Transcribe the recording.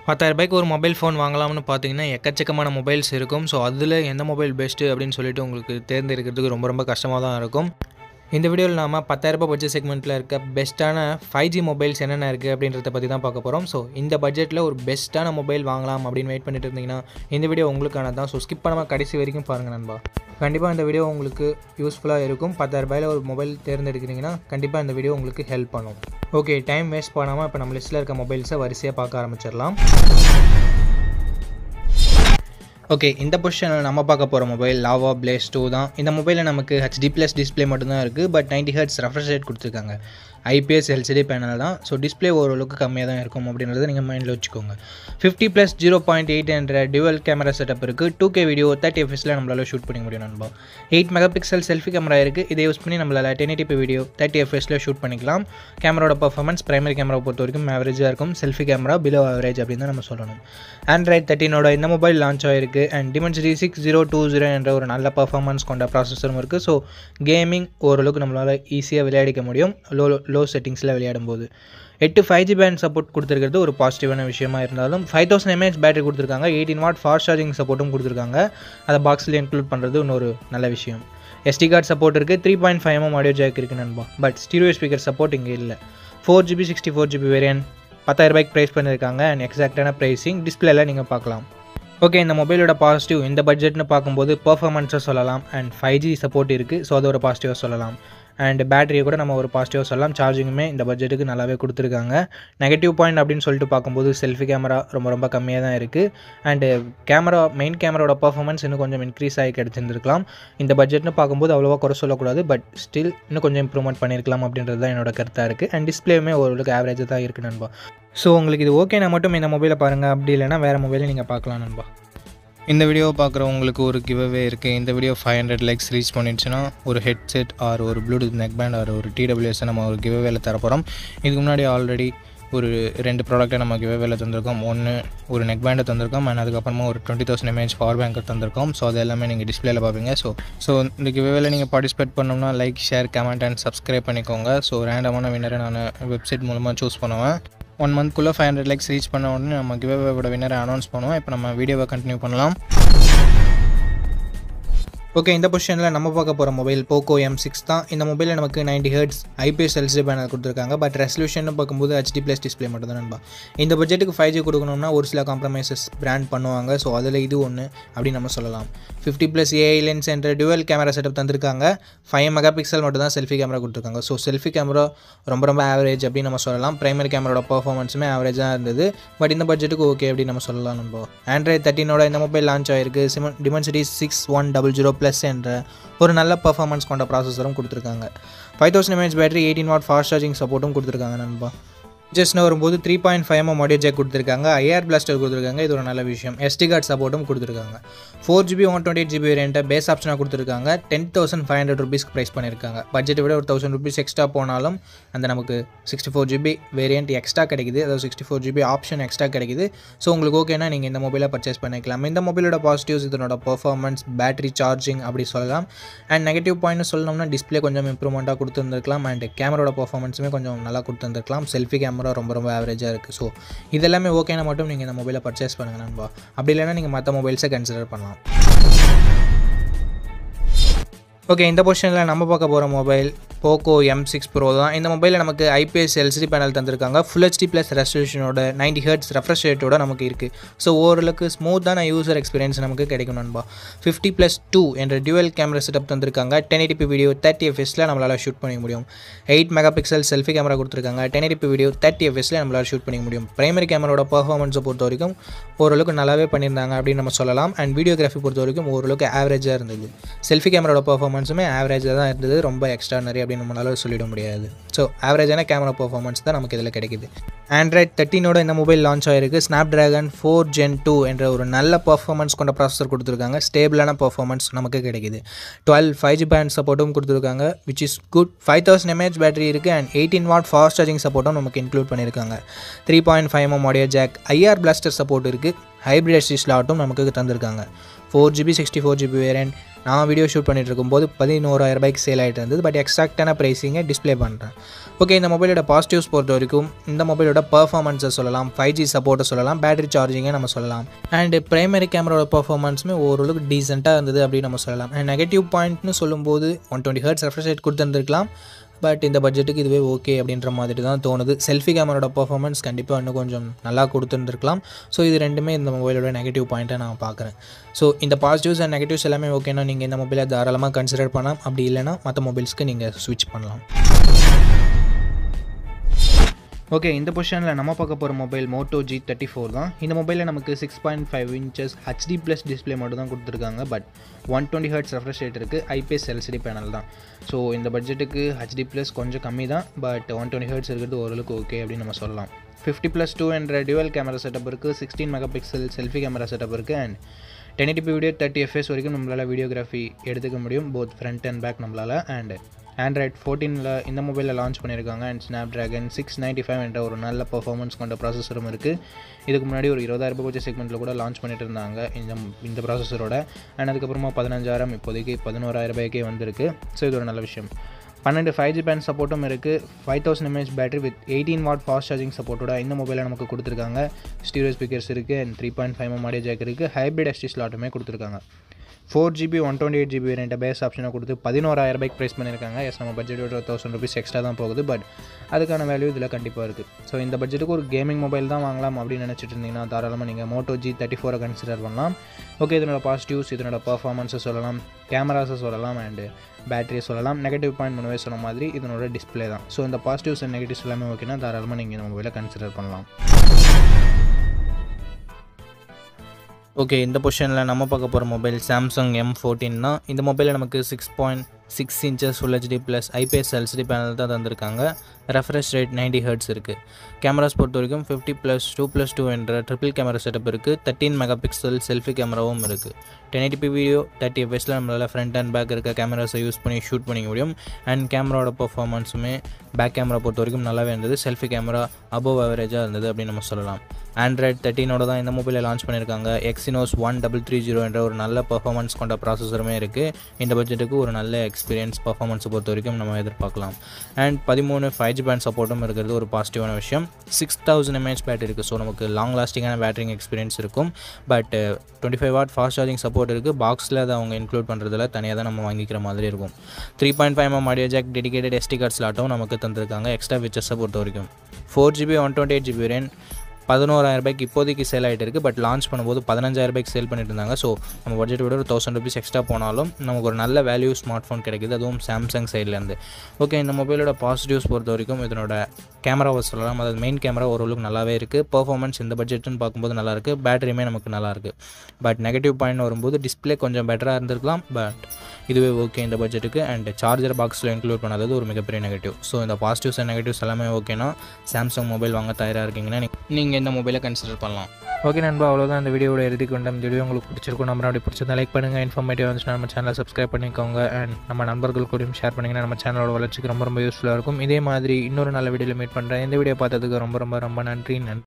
பத்தாயிரரூபாய்க்கு ஒரு mobile phone வாங்கலாம்னு பார்த்தீங்கன்னா எக்கச்சக்கமான மொபைல்ஸ் இருக்கும் ஸோ அதில் எந்த மொபைல் பெஸ்ட்டு அப்படின்னு சொல்லிட்டு உங்களுக்கு தேர்ந்தெடுக்கிறதுக்கு ரொம்ப ரொம்ப கஷ்டமாக தான் இருக்கும் இந்த வீடியோவில் நாம பத்தாயிரரூபா பட்ஜெட் செக்மெண்ட்டில் இருக்க பெஸ்ட்டான ஃபைவ் ஜி மொபைல்ஸ் என்னென்ன இருக்குது அப்படின்றத பற்றி தான் பார்க்க போகிறோம் ஸோ இந்த பட்ஜெட்டில் ஒரு பெஸ்ட்டான மொபைல் வாங்கலாம் அப்படின்னு வெயிட் பண்ணிட்டு இருந்தீங்கன்னா இந்த வீடியோ உங்களுக்கான தான் ஸோ ஸ்கிப் பண்ணாமல் கடைசி வரைக்கும் பாருங்கள் நண்பா கண்டிப்பாக இந்த வீடியோ உங்களுக்கு யூஸ்ஃபுல்லாக இருக்கும் பத்தாயிரரூபாயில் ஒரு மொபைல் தேர்ந்தெடுக்கிறீங்கன்னா கண்டிப்பாக இந்த வீடியோ உங்களுக்கு ஹெல்ப் பண்ணும் ஓகே டைம் வேஸ்ட் பண்ணாமல் இப்போ நம்ம லிஸ்ட்டில் இருக்க மொபைல்ஸை வரிசையாக பார்க்க ஆரம்பிச்சிடலாம் ஓகே இந்த பொசிஷனில் நம்ம பார்க்க போகிற மொபைல் லாவா பிளேஸ் டூ தான் இந்த மொபைலில் நமக்கு ஹெச்டி ப்ளஸ் டிஸ்பிளே மட்டும்தான் இருக்குது but ninety hertz refresh rate கொடுத்துருக்காங்க ஐபிஎஸ் எல்சிடி பேனல் தான் ஸோ டிஸ்பிளே ஓரளவுக்கு கம்மியாக தான் இருக்கும் அப்படின்றத நீங்கள் மைண்டில் வச்சுக்கோங்க fifty plus zero point eight என்ற டியூவல் கேமரா செட்டப் இருக்குது டூ கே வீடியோ தேர்ட்டி எஃப்எஸில் நம்மளால் ஷூட் பண்ணிக்க முடியும் நண்பா eight mega pixel selfie camera இருக்குது இதை யூஸ் பண்ணி நம்மளால் டென் எயிட்டி வீடியோ தேர்ட்டி எஃப்எஸில் ஷூட் பண்ணிக்கலாம் கேமராவோட பர்ஃபார்மன்ஸ் பிரைமரி கேமரா பொறுத்த வரைக்கும் ஆவரேஜாக இருக்கும் செல்ஃபி கேமரா பிலோ ஆவரேஜ் அப்படின்னு தான் நம்ம சொல்லணும் ஆண்ட்ராய்ட் தேர்ட்டினோட இந்த மொபைல் லான்ச் ஆயிருக்கு and Dimensity six zero two zero என்ற ஒரு நல்ல பர்ஃபார்மன்ஸ் கொண்ட ப்ராசஸரும் இருக்குது ஸோ கேமிங் ஓரளவுக்கு நம்மளால் ஈஸியாக விளையாடிக்க முடியும் லோ லோ செட்டிங்ஸில் விளையாடும் போது எட்டு ஃபைவ் ஜி பேண்ட் சப்போர்ட் கொடுத்துருக்கிறது ஒரு பாசிட்டிவான விஷயமா இருந்தாலும் ஃபைவ் தௌசண்ட் எம்ஏஹெச் பேட்டரி கொடுத்துருக்காங்க எயிட்டின் வாட் ஃபாஸ்ட் சார்ஜிங் சப்போர்ட்டும் கொடுத்துருக்காங்க அதை பாக்ஸில் இன்க்ளூட் பண்ணுறது இன்னொரு நல்ல விஷயம் எஸ்டி கார்டு சப்போர்ட் இருக்குது three point five M audio jack இருக்குது நண்பா பட் ஸ்டீரியோ ஸ்பீக்கர் சப்போர்ட் இங்கே இல்லை four GB sixty four GB variant பத்தாயிரம் ரூபாய்க்கு ப்ரைஸ் பண்ணியிருக்காங்க அண்ட் எக்ஸாக்டான ப்ரைஸிங் டிஸ்பிளேல நீங்கள் பார்க்கலாம் ஓகே இந்த மொபைலோட பாசிட்டிவ் இந்த பட்ஜெட்னு பார்க்கும்போது பர்ஃபார்மன்ஸை சொல்லலாம் அண்ட் ஃபைவ் ஜி சப்போர்ட் இருக்குது ஸோ அது ஒரு பாசிட்டிவாக சொல்லலாம் அண்ட் பேட்டரியை கூட நம்ம ஒரு பாசிட்டிவாக சொல்லலாம் சார்ஜிங்குமே இந்த பட்ஜெட்டுக்கு நல்லாவே கொடுத்துருக்காங்க நெகட்டிவ் பாயிண்ட் அப்படின்னு சொல்லிட்டு பார்க்கும்போது செல்ஃபி கேமரா ரொம்ப ரொம்ப கம்மியாக தான் இருக்குது அண்டு கேமரா மெயின் கேமராவோட பர்ஃபார்மன்ஸ் இன்னும் கொஞ்சம் இன்க்ரீஸ் ஆகி கிடச்சிருந்துருக்கலாம் இந்த பட்ஜெட்னு பார்க்கும்போது அவ்வளோவா குறை சொல்லக்கூடாது பட் ஸ்டில் இன்னும் கொஞ்சம் இம்ப்ரூவ்மெண்ட் பண்ணியிருக்கலாம் அப்படின்றது தான் என்னோட கருத்தாக இருக்குது அண்ட் டிஸ்பிளேயுமே ஓரளவுக்கு ஆவரேஜாக தான் இருக்குது நண்பா ஸோ உங்களுக்கு இது ஓகேனா மட்டும் இந்த மொபைலை பாருங்கள் அப்படி இல்லைனா வேறு மொபைலை நீங்கள் பார்க்கலாம் நண்பா இந்த வீடியோவை பார்க்குறவங்களுக்கு ஒரு கிவ்அவே இருக்குது இந்த video five hundred likes reach பண்ணிடுச்சுன்னா ஒரு ஹெட்செட் ஆர் ஒரு ப்ளூடூத் நெக் பேண்ட் ஆர் ஒரு டிடபிள்யூஎஸ் நம்ம ஒரு கிவ்அவேல தரப்போகிறோம் இதுக்கு முன்னாடி ஆல்ரெடி ஒரு ரெண்டு ப்ராடக்ட்டை நம்ம கிவ்அவேல தந்திருக்கோம் ஒன்று ஒரு நெக் பேண்டை தந்திருக்கோம் அண்ட் அதுக்கப்புறமா ஒரு டுவெண்ட்டி தௌசண்ட் எம்ஏஹெச் பவர் பேங்க்கை தந்திருக்கோம் ஸோ அது எல்லாமே நீங்கள் டிஸ்பிளேல பார்ப்பீங்க ஸோ ஸோ இந்த கிவ்அவேல நீங்கள் பார்ட்டிசிபேட் பண்ணோம்னா like share comment and subscribe பண்ணிக்கோங்க ஸோ ரேண்டமான வின்னரை நான் வெப்சைட் மூலமாக சூஸ் பண்ணுவேன் ஒன் மந்த்க்குள்ளே ஃபைவ் ஹண்ட்ரட் லைக்ஸ் ரீச் பண்ண உடனே நம்ம கிவ்அவேவோட வின்னரை அனௌன்ஸ் பண்ணுவோம் இப்போ நம்ம வீடியோவை கண்டினியூ பண்ணலாம் ஓகே இந்த பொசிஷனில் நம்ம பார்க்க போகிற மொபைல் போக்கோ எம் சிக்ஸ் தான் இந்த மொபைலில் நமக்கு ninety hertz IPS LC panel கொடுத்துருக்காங்க பட் ரெசல்யூஷன் பார்க்கும்போது ஹெச்டி ப்ளஸ் டிஸ்பிளே மட்டும் தான் நண்பா இந்த பட்ஜெட்டுக்கு ஃபைவ் ஜி கொடுக்கணும்னா ஒரு சில காம்ப்ரமைசஸ் பிராண்ட் பண்ணுவாங்க ஸோ அதில் இது ஒன்று அப்படின்னு நம்ம சொல்லலாம் ஃபிஃப்டி ப்ளஸ் ஏஐ லென்ஸ் என்ற டுவல் கேமரா செட்டப் தந்திருக்காங்க ஃபைவ் மெகா பிக்சல் மட்டும் தான் செல்ஃபி கேமரா கொடுத்துருக்காங்க ஸோ செல்ஃபி கேமரா ரொம்ப ரொம்ப ஆவரேஜ் அப்படின்னு நம்ம சொல்லலாம் பிரைமரி கேமராவோட பர்ஃபார்மன்ஸுமே ஆவரேஜாக இருந்தது பட் இந்த பட்ஜெட்டுக்கு ஓகே அப்படின்னு நம்ம சொல்லலாம் நம்ம ஆண்ட்ராய்ட் தேர்ட்டினோட இந்த மொபைல் லான்ச் ஆயிருக்கு சிமன் Dimensity six one double zero plus என்ற ஒரு நல்ல பர்ஃபார்மன்ஸ் கொண்ட ப்ராசஸரும் கொடுத்துருக்காங்க five thousand mAh battery eighteen watt fast charging சப்போர்ட்டும் கொடுத்துருக்காங்க நண்பா ஜஸ்ட்னு வரும்போது three point five M audio jack கொடுத்துருக்காங்க ஐஆர் பிளாஸ்டர் கொடுத்துருக்காங்க இது ஒரு நல்ல விஷயம் எஸ்டி கார்டு சப்போர்ட்டும் கொடுத்துருக்காங்க four GB one twenty eight GB வேரியண்ட்டை பேஸ் ஆப்ஷனாக கொடுத்துருக்காங்க டென் தௌசண்ட் ஃபைவ் ஹண்ட்ரட் ருபீஸ்க்கு ப்ரைஸ் பண்ணியிருக்காங்க பட்ஜெட்டை விட ஒரு தௌசண்ட் ருபீஸ் எக்ஸ்ட்ரா போனாலும் அந்த நமக்கு sixty four GB variant extra கிடைக்குது அதாவது sixty four GB option extra கிடைக்குது ஸோ உங்களுக்கு ஓகேனா நீங்கள் இந்த மொபைலை பர்ச்சேஸ் பண்ணிக்கலாம் இந்த மொபைலோட பாசிட்டிவ்ஸ் இதனோட பர்ஃபார்மன்ஸ் பேட்டரி சார்ஜிங் அப்படி சொல்லலாம் அண்ட் நெகட்டிவ் பாயிண்ட் சொல்லணும்னா டிஸ்பிளே கொஞ்சம் இம்ப்ரூவ்மெண்ட்டாக கொடுத்துருந்துருக்கலாம் அண்ட் கேமராவோட பர்ஃபார்மன்ஸுமே கொஞ்சம் நல்லா கொடுத்துருந்துருக்கலாம் செல்ஃபி கேமரா ரொம்ப ரொம்ப ஆவரேஜாக இருக்குது ஸோ இதெல்லாமே ஓகேனா மட்டும் நீங்கள் இந்த மொபைலை பர்ச்சேஸ் பண்ணுங்கள் நண்பா அப்படி இல்லைனா நீங்கள் மற்ற மொபைல்ஸை கன்சிடர் பண்ணலாம் ஓகே இந்த பொசிஷனில் நம்ம பார்க்க போகிற mobile Poco M six pro தான் இந்த மொபைலில் நமக்கு ஐபிஎஸ் எல்சிடி பேனல் தந்திருக்காங்க ஃபுல் ஹெச்டி ப்ளஸ் ரெசல்யூஷனோட நைன்டி ஹெர்ட்ஸ் ரெஃப்ரெஷ் ரேட்டோட நமக்கு இருக்குது ஸோ ஓரளவுக்கு ஸ்மூத்தான யூசர் எக்ஸ்பீரியன்ஸ் நமக்கு கிடைக்கும் நண்பா ஃபிஃப்டி ப்ளஸ் டூ என்ற டியூவல் கேமரா செட்டப் தந்திருக்காங்க டென் எயிட்டி வீடியோ தேர்ட்டி எஃப்எஸில் நம்மளால் ஷூட் பண்ணிக்க முடியும் eight mega pixel selfie camera கொடுத்துருக்காங்க டென் எயிட்டி வீடியோ தேர்ட்டி எஃப்எஸில் நம்மளால் ஷூட் பண்ணிக்க முடியும் பிரைமரி கேமராவோட பர்ஃபார்மன்ஸை பொறுத்த வரைக்கும் ஓரளவுக்கு நல்லாவே பண்ணியிருந்தாங்க அப்படின்னு நம்ம சொல்லலாம் அண்ட் வீடியோகிராஃபி பொறுத்த வரைக்கும் ஓரளவுக்கு ஆவரேஜாக இருந்தது செல்ஃபி கேமராவோட பர்ஃபார்மன்ஸுமே ஆவரேஜாக தான் இருந்தது ரொம்ப எக்ஸ்ட்ரானரி அப்படின்னு நம்மளால சொல்லிட முடியாது ஸோ ஆவரேஜான கேமரா பர்ஃபார்மன்ஸ் தான் நமக்கு இதில் கிடைக்குது ஆண்ட்ராய்ட் தேர்ட்டினோட இந்த மொபைல் லான்ச் ஆயிருக்கு Snapdragon four Gen two என்ற ஒரு நல்ல பர்ஃபார்மன்ஸ் கொண்ட ப்ராசஸர் கொடுத்துருக்காங்க ஸ்டேபிளான பர்ஃபார்மன்ஸ் நமக்கு கிடைக்குது டுவெல் ஃபைவ் ஜி பேண்ட் சப்போர்ட்டும் கொடுத்துருக்காங்க which is good five thousand mAh battery இருக்குது and eighteen watt fast charging சப்போர்ட்டும் நமக்கு இன்க்ளூட் பண்ணியிருக்காங்க three point five M audio jack IR blaster support இருக்குது ஹைப்ரிட் எஸ்டி ஸ்லாட்டும் நமக்கு தந்திருக்காங்க four GB sixty four GB variant நான் வீடியோ ஷூட் பண்ணிட்டு இருக்கும்போது பதினோராயிரம் ரூபாய்க்கு சேல் ஆகிட்டு இருந்தது பட் எக்ஸாக்டான ப்ரைஸிங்கை டிஸ்ப்ளே பண்ணுறேன் ஓகே இந்த மொபைலோட பாசிட்டிவ்ஸ் பொறுத்த வரைக்கும் இந்த மொபைலோட பர்ஃபார்மன்ஸை சொல்லலாம் ஃபைவ் ஜி சப்போர்ட்டை சொல்லலாம் பேட்டரி சார்ஜிங்கை நம்ம சொல்லலாம் அண்ட் பிரைமரி கேமராவோட பர்ஃபார்மன்ஸுமே ஓரளவுக்கு டீசெண்டாக இருந்தது அப்படின்னு நம்ம சொல்லலாம் அண்ட் நெகட்டிவ் பாயிண்ட்னு சொல்லும்போது one twenty hertz refresh rate கொடுத்துருந்துருக்கலாம் பட் இந்த பட்ஜெட்டுக்கு இதுவே ஓகே அப்படின்ற மாதிரி தான் தோணுது செல்ஃபி கேமராவோட பர்ஃபார்மன்ஸ் கண்டிப்பாக இன்னும் கொஞ்சம் நல்லா கொடுத்துருந்துருக்கலாம் ஸோ இது ரெண்டுமே இந்த மொபைலோட நெகட்டிவ் பாயிண்ட்டை நான் பார்க்குறேன் ஸோ இந்த பாசிட்டிவ்ஸ் அண்ட் நெகட்டிவ்ஸ் எல்லாமே ஓகேனா நீங்கள் இந்த மொபைலை தாராளமாக கன்சிடர் பண்ணலாம் அப்படி இல்லைனா மற்ற மொபைல்ஸ்க்கு நீங்கள் ஸ்விட்ச் பண்ணலாம் ஓகே இந்த பொசிஷனில் நம்ம பார்க்க போகிற mobile Moto G thirty four தான் இந்த மொபைலில் நமக்கு six point five inches HD plus display மட்டும் தான் கொடுத்துருக்காங்க but one twenty hertz refresh rate இருக்குது ஐபிஎஸ் எல்சிடி பேனல் தான் ஸோ இந்த பட்ஜெட்டுக்கு ஹச்டி ப்ளஸ் கொஞ்சம் கம்மி தான் பட் ஒன் டுவெண்ட்டி ஹர்ட்ஸ் இருக்கிறது ஓரளவுக்கு ஓகே அப்படின்னு நம்ம சொல்லலாம் ஃபிஃப்டி ப்ளஸ் டூ என்ற டியூவல் கேமரா செட்டப் இருக்குது sixteen mega pixel selfie camera setup இருக்குது and ten eighty video thirty FPS வரைக்கும் நம்மளால் வீடியோகிராஃபி எடுத்துக்க முடியும் போத் ஃப்ரண்ட் அண்ட் பேக் நம்மளால் அண்ட் ஆண்ட்ராய்ட் ஃபோர்டீனில் இந்த மொபைலில் லான்ச் பண்ணியிருக்காங்க and Snapdragon six ninety five என்ற ஒரு நல்ல பர்ஃபார்மன்ஸ் கொண்ட ப்ராசஸரும் இருக்குது இதுக்கு முன்னாடி ஒரு இருபதாயிரம் ரூபாய் பட்ஜெட் செக்மெண்ட்டில் கூட லான்ச் பண்ணிட்டு இருந்தாங்க இந்த இந்த ப்ராசஸரோட அண்ட் அதுக்கப்புறமா பதினஞ்சாயிரம் இப்போதைக்கு பதினோராயிரம் ரூபாய்க்கே வந்திருக்கு ஸோ இது ஒரு நல்ல விஷயம் பன்னெண்டு ஃபைவ் ஜி பேண்ட் சப்போர்ட்டும் இருக்குது five thousand mAh battery with eighteen watt fast charging சப்போர்ட்டோட இந்த மொபைலில் நமக்கு கொடுத்துருக்காங்க ஸ்டீரியோ ஸ்பீக்கர்ஸ் இருக்குது and three point five M audio jack இருக்குது ஹைப்ரிட் எஸ்டி ஸ்லாட்டுமே கொடுத்துருக்காங்க four GB one twenty eight GB வேரியண்ட்டை பேஸ் ஆப்ஷனை கொடுத்து பதினோராயிரம் ரூபாய்க்கு ப்ரைஸ் பண்ணியிருக்காங்க எஸ் நம்ம பட்ஜெட் ஒரு தௌசண்ட் ருபீஸ் எக்ஸ்ட்ரா தான் போகுது பட் அதுக்கான வேல்யூ இதில் கண்டிப்பாக இருக்குது ஸோ இந்த பட்ஜெட்டுக்கு ஒரு கேமிங் மொபைல் தான் வாங்கலாம் அப்படின்னு நினச்சிட்டு இருந்தீங்கன்னா தாராளமாக நீங்கள் மோட்டோ ஜி தேர்ட்டி ஃபோரை கன்சிடர் பண்ணலாம் ஓகே இதனோட பாசிட்டிவ்ஸ் இதனோட பர்ஃபார்மன்ஸை சொல்லலாம் கேமராஸை சொல்லலாம் அண்டு பேட்டரியை சொல்லலாம் நெகட்டிவ் பாயிண்ட் முன்னவே சொன்ன மாதிரி இதனோட டிஸ்பிளே தான் ஸோ இந்த பாசிட்டிவ்ஸ் அண்ட் நெகட்டிவ்ஸ் எல்லாமே ஓகேனா தாராளமாக நீங்கள் இந்த மொபைலை கன்சிடர் பண்ணலாம் ஓகே இந்த பொசிஷனில் நம்ம பார்க்க போகிற மொபைல் சாம்சங் எம் ஃபோர்டீன் தான் இந்த மொபைலில் நமக்கு six point six inches full HD plus IPS LCD panel தான் தந்திருக்காங்க ரெஃப்ரெஷ் ரேட் நைன்டி ஹர்ட்ஸ் இருக்குது கேமராஸ் பொறுத்த வரைக்கும் fifty plus two plus two என்ற ட்ரிபிள் கேமரா செட்டப் இருக்குது தேர்ட்டின் மெகா பிக்சல் செல்ஃபி கேமராவும் இருக்குது டென் எயிட்டி வீடியோ தேர்ட்டி எஃப்எஸில் நம்மளால் ஃப்ரண்ட் அண்ட் பேக் இருக்க கேமராஸை யூஸ் பண்ணி ஷூட் பண்ணிக்க முடியும் அண்ட் கேமராவோட பர்ஃபார்மன்ஸுமே பேக் கேமரா பொறுத்த வரைக்கும் நல்லாவே இருந்தது செல்ஃபி கேமரா அபவ் ஆவரேஜாக இருந்தது அப்படின்னு நம்ம சொல்லலாம் ஆண்ட்ராய்ட் தேர்ட்டினோட தான் இந்த மொபைலை லான்ச் பண்ணியிருக்காங்க Exynos one double three zero என்ற ஒரு நல்ல பர்ஃபார்மன்ஸ் கொண்ட ப்ராசஸருமே இருக்குது இந்த பட்ஜெட்டுக்கு ஒரு நல்ல எக்ஸ்பீரியன்ஸ் பர்ஃபார்மன்ஸை பொறுத்த வரைக்கும் நம்ம எதிர்பார்க்கலாம் அண்ட் பதிமூணு ஃபைவ் ஜி பேண்ட் சப்போர்ட்டும் இருக்கிறது ஒரு பாசிட்டிவான விஷயம் சிக்ஸ் தௌசண்ட் எம்ஏஹெச் பேட்டரி இருக்குது ஸோ நமக்கு லாங் லாஸ்டிங்கான பேட்டரிங் எக்ஸ்பீரியன்ஸ் இருக்கும் but twenty five watt fast charging support இருக்குது பாக்ஸில் அதை அவங்க இன்க்ளூட் பண்ணுறதுல தனியாக தான் நம்ம வாங்கிக்கிற மாதிரி இருக்கும் three point five M audio jack dedicated SD card ஸ்லாட்டும் நமக்கு தந்திருக்காங்க எக்ஸ்ட்ரா ஃபீச்சர்ஸை பொறுத்த வரைக்கும் four GB one twenty eight GB variant பதினோராயிரம் ரூபாய்க்கு இப்போதைக்கு சேல் ஆகிட்டு இருக்குது பட் லான்ச் பண்ணும்போது பதினஞ்சாயிரம் ரூபாய்க்கு சேல் பண்ணிட்டு இருந்தாங்க ஸோ நம்ம பட்ஜெட் விட ஒரு தௌசண்ட் ருபீஸ் எக்ஸ்ட்ரா போனாலும் நமக்கு ஒரு நல்ல வேல்யூ ஸ்மார்ட் ஃபோன் கிடைக்குது அதுவும் சாம்சங் சைட்லேருந்து ஓகே இந்த மொபைலோட பாசிட்டிவ்ஸ் பொறுத்த வரைக்கும் இதனோட கேமராவை சொல்லலாம் அதாவது மெயின் கேமரா ஓரளவுக்கு நல்லாவே இருக்குது பர்ஃபார்மன்ஸ் இந்த பட்ஜெட்டுன்னு பார்க்கும்போது நல்லாயிருக்கு பேட்டரியுமே நமக்கு நல்லாயிருக்கு பட் நெகட்டிவ் பாயிண்ட் வரும்போது டிஸ்பிளே கொஞ்சம் பெட்டராக இருந்திருக்கலாம் பட் இதுவே ஓகே இந்த பட்ஜெட்டுக்கு அண்ட் சார்ஜர் பாக்ஸில் இன்க்ளூட் பண்ணாதது ஒரு மிகப்பெரிய நெகட்டிவ் ஸோ இந்த பாசிட்டிவ்ஸ் அண்ட் நெகட்டிவ்ஸ் எல்லாமே ஓகேனா சாம்சங் மொபைல் வாங்க தயாராக இருக்கீங்கன்னா நீங்கள் இந்த மொபைலை கன்சிடர் பண்ணலாம் ஓகே நண்பா அவ்வளோதான் இந்த வீடியோட இறுதி கொண்ட இந்த வீடியோ உங்களுக்கு பிடிச்சிருக்கும் நம்ம அப்படி பிடிச்சிருந்தா லைக் பண்ணுங்கள் இன்ஃபர்மேட்டிவ் வந்துச்சுன்னா நம்ம சேனலை சப்ஸ்கிரைப் பண்ணிக்கோங்க அண்ட் நம்ம நண்பர்கள் கூடயும் ஷேர் பண்ணிங்கன்னா நம்ம சேனலோட வளர்ச்சிக்கு ரொம்ப ரொம்ப யூஸ்ஃபுல்லாக இருக்கும் இதே மாதிரி இன்னொரு நல்ல வீடியோவில் மீட் பண்ணுறேன் இந்த வீடியோ பார்த்ததுக்கு ரொம்ப ரொம்ப ரொம்ப நன்றி நன்றி